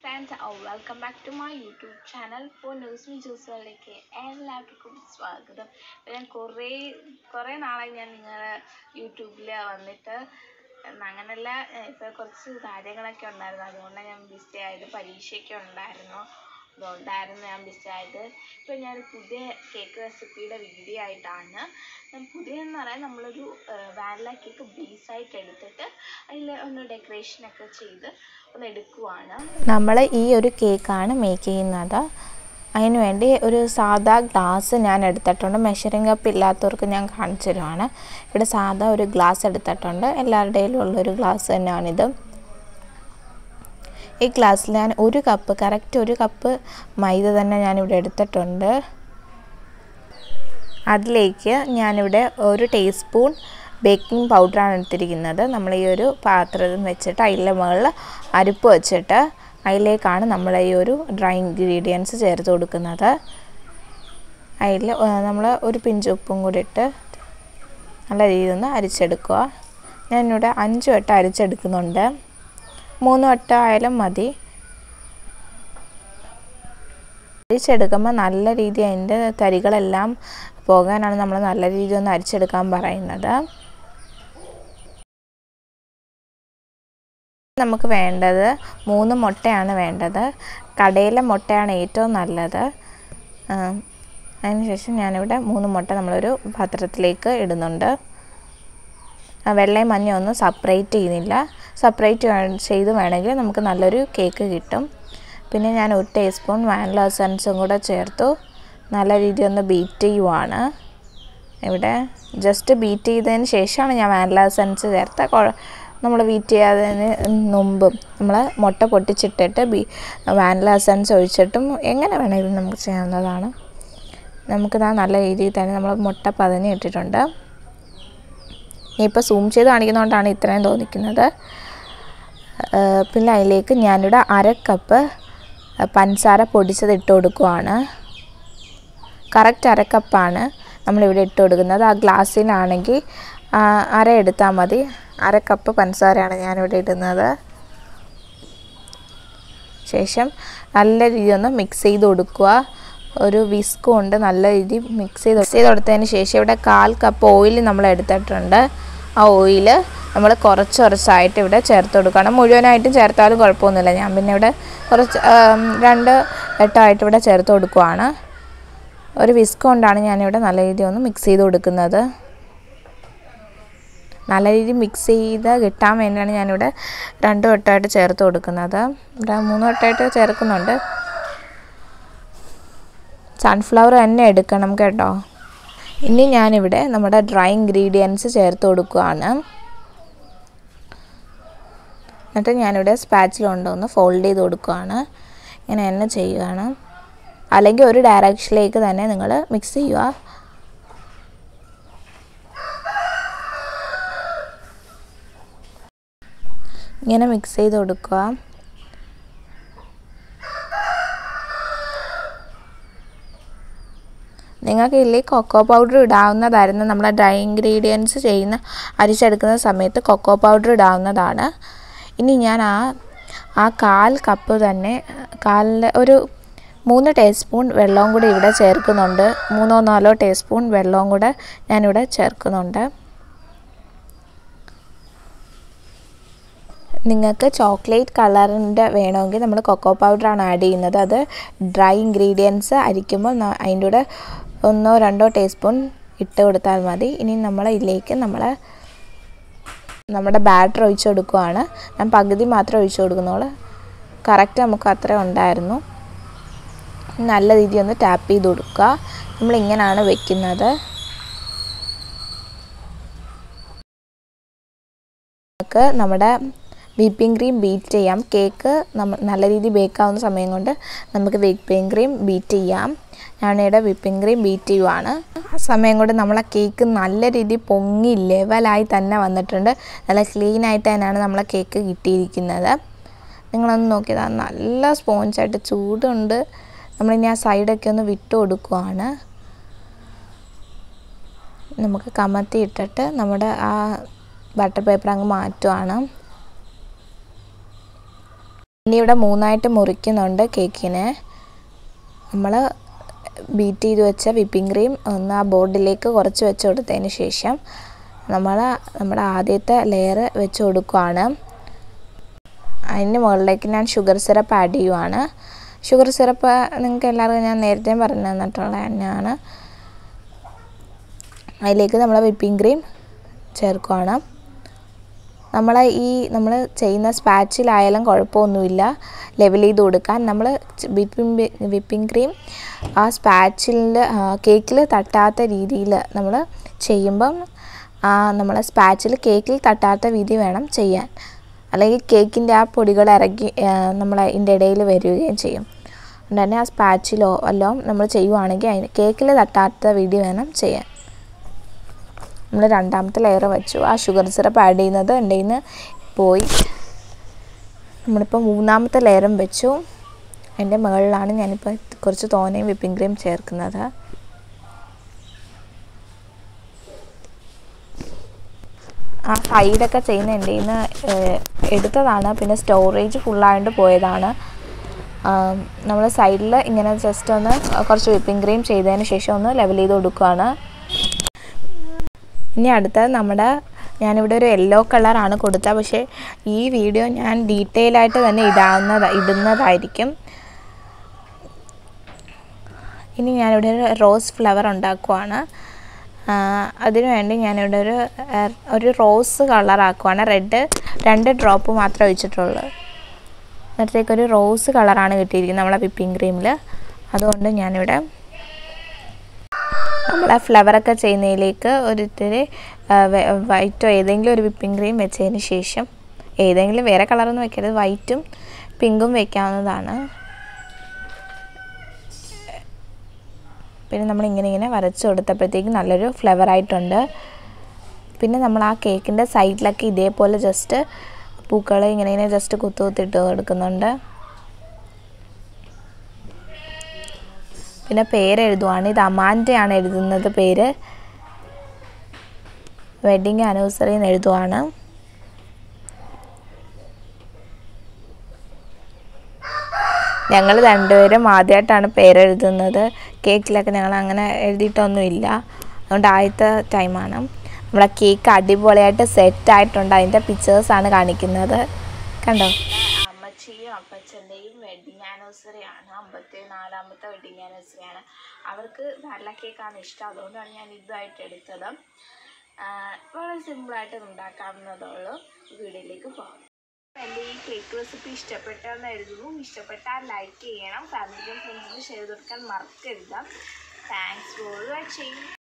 friends welcome back to my YouTube channel for news me ജ്യൂസുകളിലേക്ക് എല്ലാവർക്കും സ്വാഗതം ഇപ്പം ഞാൻ കുറേ കുറേ നാളായി ഞാൻ നിങ്ങളുടെ യൂട്യൂബിൽ വന്നിട്ട് ഉം, അങ്ങനെയല്ല ഇപ്പോൾ കുറച്ച് കാര്യങ്ങളൊക്കെ ഉണ്ടായിരുന്നു അതുകൊണ്ടാണ് ഞാൻ ബിസി ആയത് പരീക്ഷയൊക്കെ ഉണ്ടായിരുന്നു അതുകൊണ്ടായിരുന്നു ഞാൻ ബിസി ആയത് ഇപ്പോൾ ഞാൻ പുതിയ കേക്ക് റെസിപ്പിയുടെ വീഡിയോ ആയിട്ടാണ് ഞാൻ പുതിയതെന്ന് പറയാൻ നമ്മളൊരു വാനില കേക്ക് ബേസായിട്ട് എടുത്തിട്ട് അതിൽ ഒന്ന് ഡെക്കറേഷനൊക്കെ ചെയ്ത് ഒന്ന് എടുക്കുവാണ് നമ്മൾ ഈ ഒരു കേക്കാണ് മേക്ക് ചെയ്യുന്നത് അതിന് വേണ്ടി ഒരു സാധാ ഗ്ലാസ് ഞാൻ എടുത്തിട്ടുണ്ട് മെഷറിംഗ് കപ്പ് ഇല്ലാത്തവർക്ക് ഞാൻ കാണിച്ചു തരുവാണ് ഇവിടെ സാധാ ഒരു ഗ്ലാസ് എടുത്തിട്ടുണ്ട് എല്ലാവരുടെയും ഉള്ളൊരു ഗ്ലാസ് തന്നെയാണിത് ഈ ഗ്ലാസ്സിൽ ഞാൻ ഒരു കപ്പ് കറക്റ്റ് ഒരു കപ്പ് മൈദ തന്നെ ഞാനിവിടെ എടുത്തിട്ടുണ്ട് അതിലേക്ക് ഞാനിവിടെ ഒരു ടീസ്പൂൺ ബേക്കിംഗ് പൗഡറാണ് എടുത്തിരിക്കുന്നത് നമ്മൾ ഈ ഒരു പാത്രം വെച്ചിട്ട് അതിൻ്റെ മുകളിൽ അരിപ്പ് വെച്ചിട്ട് അതിലേക്കാണ് നമ്മൾ ഈ ഒരു ഡ്രൈ ഇൻഗ്രീഡിയൻസ് ചേർത്ത് കൊടുക്കുന്നത് അതിൽ നമ്മൾ ഒരു പിഞ്ച് ഉപ്പും കൂടി ഇട്ട് നല്ല രീതിയിൽ ഒന്ന് അരിച്ചെടുക്കുക ഞാനിവിടെ അഞ്ച് വട്ടം അരിച്ചെടുക്കുന്നുണ്ട് മൂന്ന് വട്ടം ആയാലും മതി അരിച്ചെടുക്കുമ്പോൾ നല്ല രീതിയിൽ അതിൻ്റെ തരികളെല്ലാം പോകാനാണ് നമ്മൾ നല്ല രീതിയിൽ ഒന്ന് അരിച്ചെടുക്കാൻ പറയുന്നത് നമുക്ക് വേണ്ടത് മൂന്ന് മുട്ടയാണ് വേണ്ടത് കടയിലെ മുട്ടയാണ് ഏറ്റവും നല്ലത് അതിനുശേഷം ഞാനിവിടെ മൂന്ന് മുട്ട നമ്മളൊരു പാത്രത്തിലേക്ക് ഇടുന്നുണ്ട് വെള്ളയും മഞ്ഞയും ഒന്നും സെപ്പറേറ്റ് ചെയ്യുന്നില്ല സെപ്പറേറ്റ് ചെയ്ത് വേണമെങ്കിൽ നമുക്ക് നല്ലൊരു കേക്ക് കിട്ടും പിന്നെ ഞാൻ ഒരു ടീസ്പൂൺ വാനില എസൻസും കൂടെ ചേർത്തു നല്ല രീതിയിൽ ഒന്ന് ബീറ്റ് ചെയ്യുവാണ് ഇവിടെ ജസ്റ്റ് ബീറ്റ് ചെയ്തതിന് ശേഷമാണ് ഞാൻ വാനില എസൻസ് ചേർത്ത നമ്മൾ ബീറ്റ് ചെയ്യാതിന് മുമ്പും നമ്മൾ മുട്ട പൊട്ടിച്ചിട്ടിട്ട് ബീ വാനില എസൻസ് ഒഴിച്ചിട്ടും എങ്ങനെ വേണമെങ്കിലും നമുക്ക് ചെയ്യാവുന്നതാണ് നമുക്കിതാ നല്ല രീതിയിൽ തന്നെ നമ്മൾ മുട്ട പതഞ്ഞ് ഇട്ടിട്ടുണ്ട് ഇപ്പോൾ സൂം ചെയ്ത് കാണിക്കുന്നതുകൊണ്ടാണ് ഇത്രയും തോന്നിക്കുന്നത് പിന്നെ അതിലേക്ക് ഞാനിവിടെ അര കപ്പ് പഞ്ചസാര പൊടിച്ചത് ഇട്ട് കൊടുക്കുവാണ് കറക്റ്റ് അര കപ്പാണ് നമ്മളിവിടെ ഇട്ട് കൊടുക്കുന്നത് ആ ഗ്ലാസ്സിലാണെങ്കിൽ അര എടുത്താൽ മതി അര കപ്പ് പഞ്ചസാരയാണ് ഞാനിവിടെ ഇടുന്നത് ശേഷം നല്ല രീതിയിൽ ഒന്ന് മിക്സ് ചെയ്ത് കൊടുക്കുക ഒരു വിസ്ക് കൊണ്ട് നല്ല രീതിയിൽ മിക്സ് ചെയ്ത് മിക്സ് ചെയ്ത് കൊടുത്തതിന് ശേഷം ഇവിടെ കാൽ കപ്പ് ഓയിൽ നമ്മൾ എടുത്തിട്ടുണ്ട് ആ ഓയിൽ നമ്മൾ കുറച്ച് കുറച്ചായിട്ട് ഇവിടെ ചേർത്ത് കൊടുക്കണം മുഴുവനായിട്ടും ചേർത്താലും കുഴപ്പമൊന്നുമില്ല ഞാൻ പിന്നെ ഇവിടെ കുറച്ച് രണ്ട് വട്ടമായിട്ട് ഇവിടെ ചേർത്ത് കൊടുക്കുവാണ് ഒരു വിസ്ക് കൊണ്ടാണ് ഞാനിവിടെ നല്ല രീതിയിൽ ഒന്ന് മിക്സ് ചെയ്ത് കൊടുക്കുന്നത് നല്ല രീതിയിൽ മിക്സ് ചെയ്ത് കിട്ടാൻ വേണ്ടിയാണ് ഞാനിവിടെ രണ്ട് വട്ടമായിട്ട് ചേർത്ത് കൊടുക്കുന്നത് ഇവിടെ മൂന്ന് വട്ടമായിട്ട് ചേർക്കുന്നുണ്ട് സൺഫ്ലവർ തന്നെ എടുക്കണം കേട്ടോ ഇനി ഞാനിവിടെ നമ്മുടെ ഡ്രൈ ഇൻഗ്രീഡിയൻസ് ചേർത്ത് കൊടുക്കുകയാണ് എന്നിട്ട് ഞാനിവിടെ സ്പാച്ചിൽ കൊണ്ടൊന്ന് ഫോൾഡ് ചെയ്ത് കൊടുക്കുകയാണ് ഇങ്ങനെ തന്നെ ചെയ്യുകയാണ് അല്ലെങ്കിൽ ഒരു ഡയറക്ഷനിലേക്ക് തന്നെ നിങ്ങൾ മിക്സ് ചെയ്യുക ഇങ്ങനെ മിക്സ് ചെയ്ത് കൊടുക്കുക നിങ്ങൾക്ക് ഇതിൽ കൊക്കോ പൗഡർ ഇടാവുന്നതായിരുന്നു നമ്മൾ ഡ്രൈ ഇൻഗ്രീഡിയൻസ് ചെയ്യുന്ന അരിച്ചെടുക്കുന്ന സമയത്ത് കൊക്കോ പൗഡർ ഇടാവുന്നതാണ് ഇനി ഞാൻ ആ ആ കാൽ കപ്പ് തന്നെ കാലിൻ്റെ ഒരു മൂന്ന് ടീസ്പൂൺ വെള്ളവും കൂടി ഇവിടെ ചേർക്കുന്നുണ്ട് മൂന്നോ നാലോ ടീസ്പൂൺ വെള്ളവും കൂടെ ഞാനിവിടെ ചേർക്കുന്നുണ്ട് നിങ്ങൾക്ക് ചോക്ലേറ്റ് കളറിൻ്റെ വേണമെങ്കിൽ നമ്മൾ കൊക്കോ പൗഡറാണ് ആഡ് ചെയ്യുന്നത് അത് ഡ്രൈ ഇൻഗ്രീഡിയൻസ് അരിക്കുമ്പോൾ അതിൻ്റെ കൂടെ ഒന്നോ രണ്ടോ ടീസ്പൂൺ ഇട്ട് കൊടുത്താൽ മതി ഇനി നമ്മൾ ഇതിലേക്ക് നമ്മൾ നമ്മുടെ ബാറ്റർ ഒഴിച്ചു കൊടുക്കുകയാണ് ഞാൻ പകുതി മാത്രമേ ഒഴിച്ചു കൊടുക്കുന്നുള്ളൂ കറക്റ്റ് നമുക്ക് അത്ര ഉണ്ടായിരുന്നു നല്ല രീതിയിൽ ഒന്ന് ടാപ്പ് ചെയ്ത് കൊടുക്കുക നമ്മളിങ്ങനെയാണ് വെക്കുന്നത് നമുക്ക് നമ്മുടെ വിപ്പിംഗ് ക്രീം ബീറ്റ് ചെയ്യാം കേക്ക് നമ്മ നല്ല രീതിയിൽ ബേക്കാവുന്ന സമയം കൊണ്ട് നമുക്ക് വിപ്പിംഗ് ക്രീം ബീറ്റ് ചെയ്യാം ഞാനിവിടെ വിപ്പിംഗ് ക്രീം ബീറ്റ് ചെയ്യുവാണ് ആ സമയം കൊണ്ട് നമ്മളെ കേക്ക് നല്ല രീതിയിൽ പൊങ്ങി ലെവലായി തന്നെ വന്നിട്ടുണ്ട് നല്ല ക്ലീൻ ആയിട്ട് തന്നെയാണ് നമ്മളെ കേക്ക് കിട്ടിയിരിക്കുന്നത് നിങ്ങളൊന്ന് നോക്കിയതാ നല്ല സ്പോഞ്ചായിട്ട് ചൂടുണ്ട് നമ്മളിനി ആ സൈഡൊക്കെ ഒന്ന് വിട്ട് കൊടുക്കുവാണ് നമുക്ക് കമത്തി ഇട്ടിട്ട് നമ്മുടെ ആ ബട്ടർ പേപ്പർ അങ്ങ് മാറ്റുവാണ് ഇനി ഇവിടെ മൂന്നായിട്ട് മുറിക്കുന്നുണ്ട് കേക്കിനെ നമ്മൾ ബീറ്റ് ചെയ്ത് വെച്ച വിപ്പിംഗ് ക്രീം ഒന്ന് ആ ബോർഡിലേക്ക് കുറച്ച് വെച്ച് കൊടുത്തതിന് ശേഷം നമ്മൾ നമ്മുടെ ആദ്യത്തെ ലെയർ വെച്ച് കൊടുക്കുകയാണ് അതിന് മുകളിലേക്ക് ഞാൻ ഷുഗർ സിറപ്പ് ആഡ് ചെയ്യുവാണ് ഷുഗർ സിറപ്പ് നിങ്ങൾക്ക് എല്ലാവർക്കും ഞാൻ നേരത്തെ പറഞ്ഞു തന്നിട്ടുള്ള തന്നെയാണ് അതിലേക്ക് നമ്മൾ വിപ്പിംഗ് ക്രീം ചേർക്കുകയാണ് നമ്മൾ ഈ നമ്മൾ ചെയ്യുന്ന സ്പാച്ചിലായാലും കുഴപ്പമൊന്നുമില്ല ലെവൽ ചെയ്ത് കൊടുക്കാൻ നമ്മൾ വിപ്പിംഗ് വിപ്പിംഗ് ക്രീം ആ സ്പാച്ചിൽ കേക്കിൽ തട്ടാത്ത രീതിയിൽ നമ്മൾ ചെയ്യുമ്പം ആ നമ്മളെ സ്പാച്ചിൽ കേക്കിൽ തട്ടാത്ത രീതി വേണം ചെയ്യാൻ അല്ലെങ്കിൽ കേക്കിൻ്റെ ആ പൊടികൾ ഇറക്കി നമ്മളെ ഇതിൻ്റെ ഇടയിൽ വരികയും ചെയ്യും അതുകൊണ്ട് തന്നെ ആ സ്പാച്ചിലോ വല്ലതും നമ്മൾ ചെയ്യുവാണെങ്കിൽ അതിന് കേക്കിൽ തട്ടാത്ത വിധി വേണം ചെയ്യാൻ നമ്മൾ രണ്ടാമത്തെ ലെയർ വെച്ചു ആ ഷുഗർ സിറപ്പ് ആഡ് ചെയ്യുന്നത് എൻ്റെ നിന്ന് പോയി നമ്മളിപ്പോൾ മൂന്നാമത്തെ ലെയറും വെച്ചു അതിൻ്റെ മുകളിലാണ് ഞാനിപ്പോൾ കുറച്ച് തോനെയും വിപ്പിംഗ് ക്രീം ചേർക്കുന്നത് ആ സൈഡൊക്കെ ചെയ്യുന്ന എൻ്റെ നിന്ന് എടുത്തതാണ് പിന്നെ സ്റ്റോറേജ് ഫുള്ളായിട്ട് പോയതാണ് നമ്മൾ സൈഡിൽ ഇങ്ങനെ ജസ്റ്റ് ഒന്ന് കുറച്ച് വിപ്പിംഗ് ക്രീം ചെയ്തതിന് ശേഷം ഒന്ന് ലെവൽ ചെയ്ത് കൊടുക്കുകയാണ് ഇനി അടുത്തത് നമ്മുടെ ഞാനിവിടെ ഒരു യെല്ലോ കളറാണ് കൊടുത്തത് പക്ഷേ ഈ വീഡിയോ ഞാൻ ഡീറ്റെയിൽ ആയിട്ട് തന്നെ ഇടാവുന്നത് ഇടുന്നതായിരിക്കും ഇനി ഞാനിവിടെ ഒരു റോസ് ഫ്ലവർ ഉണ്ടാക്കുവാണ് അതിനു വേണ്ടി ഞാനിവിടെ ഒരു ഒരു റോസ് കളറാക്കുവാണ് റെഡ് രണ്ട് ഡ്രോപ്പ് മാത്രമേ ഒഴിച്ചിട്ടുള്ളൂ അന്നേരത്തേക്കൊരു റോസ് കളറാണ് കിട്ടിയിരിക്കുന്നത് നമ്മളെ വിപ്പിംഗ് ക്രീമിൽ അതുകൊണ്ട് ഞാനിവിടെ നമ്മൾ ആ ഫ്ലവറൊക്കെ ചെയ്യുന്നതിലേക്ക് ഒരു ഇത്തിരി വൈറ്റോ ഏതെങ്കിലും ഒരു വിപ്പിംഗ് ക്രീം വെച്ചതിന് ശേഷം ഏതെങ്കിലും വേറെ കളറൊന്നും വെക്കരുത് വൈറ്റും പിങ്കും വെക്കാവുന്നതാണ് പിന്നെ നമ്മൾ ഇങ്ങനെ ഇങ്ങനെ വരച്ച് കൊടുത്തപ്പോഴത്തേക്കും നല്ലൊരു ഫ്ലവർ ആയിട്ടുണ്ട് പിന്നെ നമ്മൾ ആ കേക്കിൻ്റെ സൈഡിലൊക്കെ ഇതേപോലെ ജസ്റ്റ് പൂക്കൾ ഇങ്ങനെ ഇങ്ങനെ ജസ്റ്റ് കുത്തു കുത്തിട്ട് കൊടുക്കുന്നുണ്ട് പിന്നെ പേര് എഴുതുവാണ് ഇത് അമാൻ്റെ ആണ് എഴുതുന്നത് പേര് വെഡിങ് ആനിവേഴ്സറി എന്ന് എഴുതുവാണ് ഞങ്ങൾ രണ്ടുപേരും ആദ്യമായിട്ടാണ് പേരെഴുതുന്നത് കേക്കിലൊക്കെ ഞങ്ങൾ അങ്ങനെ എഴുതിയിട്ടൊന്നുമില്ല അതുകൊണ്ട് ആദ്യത്തെ ടൈമാണ് നമ്മളെ കേക്ക് അടിപൊളിയായിട്ട് സെറ്റ് ആയിട്ടുണ്ട് അതിൻ്റെ പിക്ചേഴ്സാണ് കാണിക്കുന്നത് കണ്ടോ അമ്മച്ചിയും അപ്പച്ചൻ്റെയും വെഡിങ് ആനിവേഴ്സറി ആണ് അമ്പത്തി നാലാമത്തെ വെഡിങ് ആനിവേഴ്സറി ആണ് അവർക്ക് നല്ല കേക്കാണ് ഇഷ്ടം അതുകൊണ്ടാണ് ഞാൻ ഇതുമായിട്ട് എടുത്തത് ആഹ് വളരെ സിമ്പിളായിട്ട് ഉണ്ടാക്കാവുന്നതേ ഉള്ളൂ വീഡിയോയിലേക്ക് പോകാം എൻ്റെ ഈ കേക്ക് റെസിപ്പി ഇഷ്ടപ്പെട്ടെന്ന് എഴുതുന്നു ഇഷ്ടപ്പെട്ടാൽ ലൈക്ക് ചെയ്യണം ഫാമിലിക്കും ഫ്രണ്ട്സിനും ഷെയർ കൊടുക്കാൻ മറക്കരുത് താങ്ക്സ് ഫോർ വാച്ചിങ്